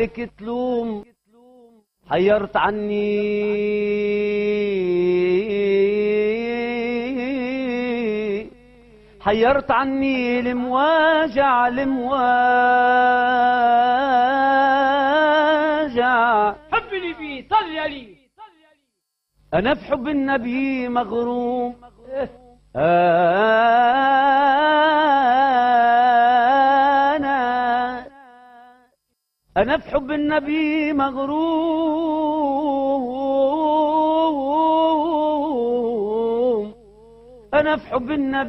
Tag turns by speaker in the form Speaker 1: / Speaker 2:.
Speaker 1: تلوم حيرت عني حيرت عني المواجع المواجع
Speaker 2: حبني فيه صل عليه
Speaker 1: أنا في حب النبي مغروم أنا أنا في حب النبي مغروم أنا في حب النبي